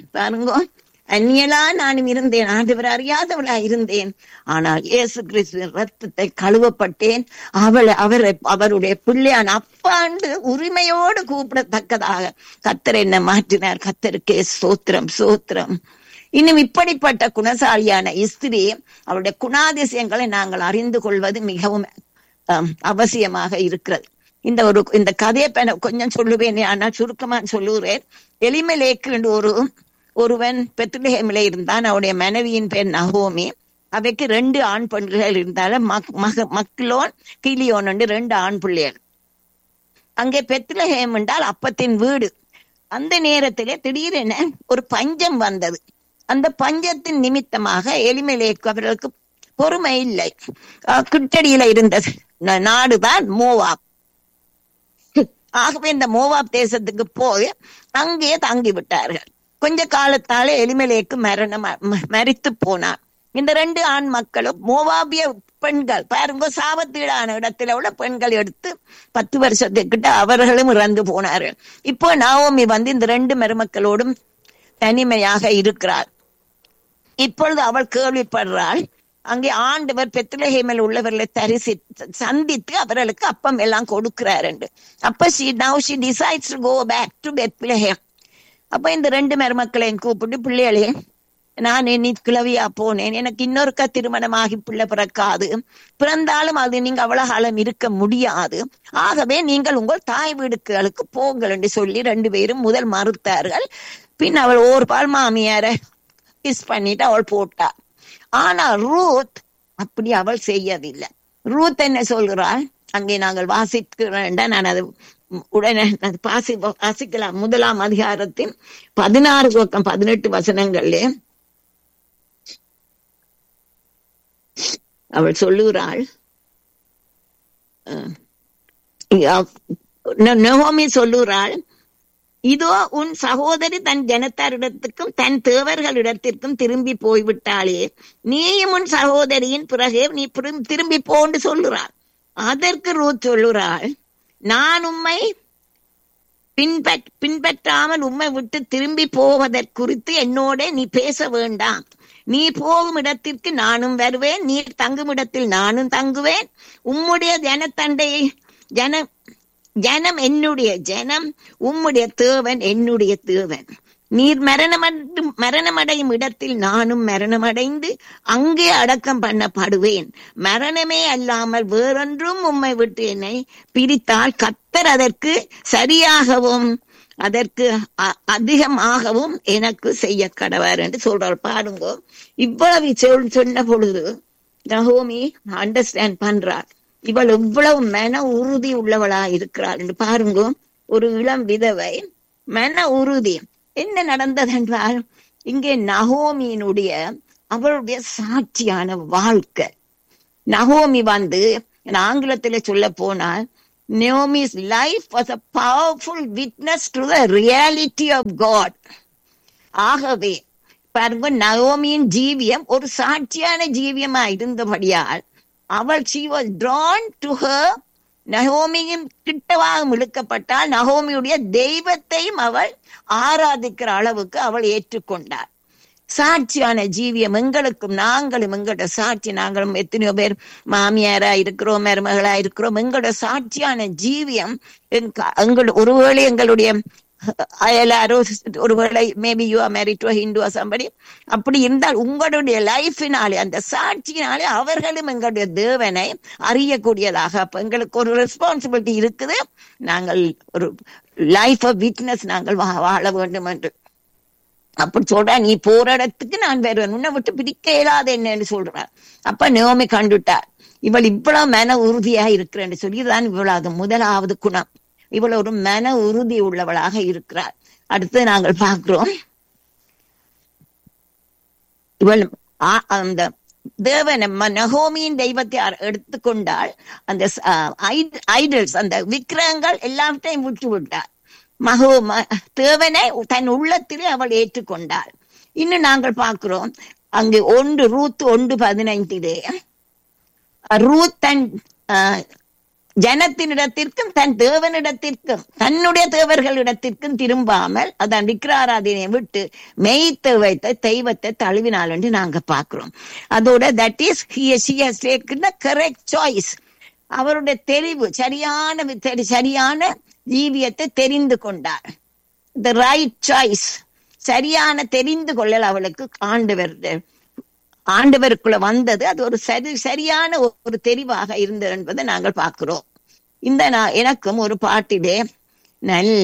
பாருங்க அந்நியலா நானும் இருந்தேன் ஆண்டவர் அறியாதவளா இருந்தேன் ஆனால் இயேசு கிறிஸ்துவின் ரத்தத்தை கழுவப்பட்டேன் அவளை அவரை அவருடைய பிள்ளையான் அப்பாண்டு உரிமையோடு கூப்பிடத்தக்கதாக கத்தர் என்ன மாற்றினார் கத்தருக்கே சோத்திரம் சோத்திரம் இன்னும் இப்படிப்பட்ட குணசாலியான இஸ்திரி அவருடைய குணாதிசயங்களை நாங்கள் அறிந்து கொள்வது மிகவும் ஆம், அவசியமாக இருக்கிறது இந்த ஒரு இந்த கதையை இப்ப நான் கொஞ்சம் சொல்லுவேன் ஆனால் சுருக்கமா சொல்லுகிறேன் எலிமலேக்கு என்று ஒரு ஒருவன் பெத்லஹேமிலே இருந்தான் அவருடைய மனைவியின் பேர் நகோமி அவைக்கு ரெண்டு ஆண் பெண்கள் இருந்தாலும் மக் மக மக்லோன் கிளியோன் என்று ரெண்டு ஆண் பிள்ளைகள் அங்கே பெத்லஹேம் என்றால் அப்பத்தின் வீடு அந்த நேரத்திலே திடீரென ஒரு பஞ்சம் வந்தது அந்த பஞ்சத்தின் நிமித்தமாக எலிமலேக்கு அவர்களுக்கு பொறுமை இல்லை அஹ் கிட்டடியில இருந்த ந- நாடுதான் மோவாப் ஆகவே இந்த மோவாப் தேசத்துக்கு போய் அங்கே தங்கி விட்டார்கள் கொஞ்ச காலத்தாலே எலிமலேக்கு மரணம் ம- மரித்து போனான் இந்த ரெண்டு ஆண் மக்களும் மோவாபிய பெண்கள் பாருங்க சாபத்தீடான இடத்துல உள்ள பெண்கள் எடுத்து பத்து வருஷத்துக்கிட்ட அவர்களும் இறந்து போனார்கள் இப்போ நாவோமி வந்து இந்த ரெண்டு மருமக்களோடும் தனிமையாக இருக்கிறார் இப்பொழுது அவள் கேள்விப்படுறாள் அங்கே ஆண்டவர் பெத்லஹேமில் உள்ளவர்களை தரிசி சந்தித்து அவர்களுக்கு அப்பம் எல்லாம் கொடுக்கிறார் என்று அப்ப she now she decides to go back to Bethlehem அப்ப இந்த ரெண்டு மருமக்களையும் கூப்பிட்டு பிள்ளைகளே நான் இனி கிளவியா போனேன் எனக்கு இன்னொருக்கா திருமணமாகி பிள்ளை பிறக்காது பிறந்தாலும் அது நீங்க அவ்வளவு காலம் இருக்க முடியாது ஆகவே நீங்கள் உங்கள் தாய் வீடுகளுக்கு போங்கள் என்று சொல்லி ரெண்டு பேரும் முதல் மறுத்தார்கள் பின் அவள் ஓர் பால் மாமியார கிஸ் பண்ணிட்டு அவள் போட்டாள் ஆனா ரூத் அப்படி அவள் செய்யவில்லை ரூத் என்ன சொல்கிறாள் அங்கே நாங்கள் வாசிக்கிறேன் நான் அது உடனே அது பாசி வாசிக்கலாம் முதலாம் அதிகாரத்தின் பதினாறு பக்கம் பதினெட்டு வசனங்கள்ல அவள் சொல்லுகிறாள் அஹ், ந- நகோமி சொல்லுகிறாள் இதோ உன் சகோதரி தன் ஜனத்தாரிடத்துக்கும் தன் தேவர்களிடத்திற்கும் திரும்பி போய்விட்டாளே நீயும் உன் சகோதரியின் பிறகு நீ பிரும்- திரும்பி போன்னு சொல்லுறாள் அதற்கு ரூத் சொல்லுறாள் நான் உம்மை பின்பற் பின்பற்றாமல் உம்மை விட்டு திரும்பி போவதற்குறித்து என்னோட நீ பேச வேண்டாம் நீ போகும் இடத்திற்கு நானும் வருவேன் நீ தங்கும் இடத்தில் நானும் தங்குவேன் உம்முடைய ஜனத்தண்டை ஜன ஜனம் என்னுடைய ஜனம் உம்முடைய தேவன் என்னுடைய தேவன் நீர் மரணமடையும் மரணமடையும் இடத்தில் நானும் மரணமடைந்து அங்கே அடக்கம் பண்ணப்படுவேன் மரணமே அல்லாமல் வேறொன்றும் உம்மை விட்டு என்னை பிரித்தால் கத்தர் அதற்கு சரியாகவும் அதற்கு அ- அதிகமாகவும் எனக்கு செய்ய கடவார் என்று சொல்றார் பாருங்க இவ்வளவு சொல் சொன்ன பொழுது நகோமி அண்டர்ஸ்டாண்ட் பண்றார் இவள் எவ்வளவு மன உறுதி உள்ளவளா இருக்கிறாள் என்று பாருங்க ஒரு இளம் விதவை மன உறுதி என்ன நடந்தது என்றால் இங்கே நகோமியினுடைய அவளுடைய சாட்சியான வாழ்க்கை நகோமி வந்து ஆங்கிலத்துல சொல்ல போனால் Naomi's life was a powerful witness to the reality of God. ஆகவே பாருங்க நவோமியின் ஜீவியம் ஒரு சாட்சியான ஜீவியமா இருந்தபடியால் அவள் she was drawn to her நகோமியின் கிட்டவாக இழுக்கப்பட்டால் நகோமியுடைய தெய்வத்தையும் அவள் ஆராதிக்கிற அளவுக்கு அவள் ஏற்றுக்கொண்டாள் சாட்சியான ஜீவியம் எங்களுக்கும் நாங்களும் எங்களோட சாட்சி நாங்களும் எத்தனையோ பேர் மாமியாரா இருக்கிறோம் மருமகளா இருக்கிறோம் எங்களோட சாட்சியான ஜீவியம் எங்க- எங்கள் ஒருவேளை எங்களுடைய எல்லாரோ ஒருவேளை maybe you are married to Hindu somebody அப்படி இருந்தால் உங்களுடைய லைஃபினாலே அந்த சாட்சியினாலே அவர்களும் எங்களுடைய தேவனை அறியக்கூடியதாக அப்ப எங்களுக்கு ஒரு ரெஸ்பான்சிபிலிட்டி இருக்குது நாங்கள் ஒரு லைஃப் விட்னஸ் நாங்கள் வா- வாழ வேண்டும் என்று அப்படி சொல்றா நீ போற இடத்துக்கு நான் வருவேன் உன்னை விட்டு பிடிக்க இயலாது என்னன்னு சொல்றார் அப்ப நோமி கண்டுட்டார் இவள் இவ்வளவு மன உறுதியா இருக்கிறேன்னு சொல்லி தான் இவளாக முதலாவது குணம் இவள் ஒரு மன உறுதி உள்ளவளாக இருக்கிறார் அடுத்து நாங்கள் பார்க்கிறோம் இவள் ஆ- அந்த தேவன் ம- நகோமியின் தெய்வத்தை அ- எடுத்துக்கொண்டால் அந்த ஐடல்ஸ் அந்த விக்கிரகங்கள் எல்லாவற்றையும் விட்டு விட்டார் மகோ ம- தேவனை தன் உள்ளத்திலே அவள் ஏற்றுக்கொண்டாள் இன்னும் நாங்கள் பார்க்கிறோம் அங்கு ஒன்று ரூத் ஒன்று பதினைந்திலே ரூத் தன் ஆஹ், ஜனத்தினிடத்திற்கும் தன் தேவனிடத்திற்கும் தன்னுடைய தேவர்களிடத்திற்கும் திரும்பாமல் அதான் விக்கிராராதனையை விட்டு மெய்த்து வைத்த தெய்வத்தை தழுவினாள் என்று நாங்க பார்க்கிறோம் அதோட தட் இஸ் கரெக்ட் சாய்ஸ் அவருடைய தெரிவு சரியான வி- தெரி- சரியான ஜீவியத்தை தெரிந்து கொண்டார் த ரைட் சாய்ஸ் சரியான தெரிந்து கொள்ளல் அவளுக்கு ஆண்டவர் ஆண்டவருக்குள்ள வந்தது அது ஒரு சரி சரியான ஒரு தெரிவாக இருந்தது என்பதை நாங்கள் பார்க்கிறோம் இந்த நான் எனக்கும் ஒரு பாட்டிலே நல்ல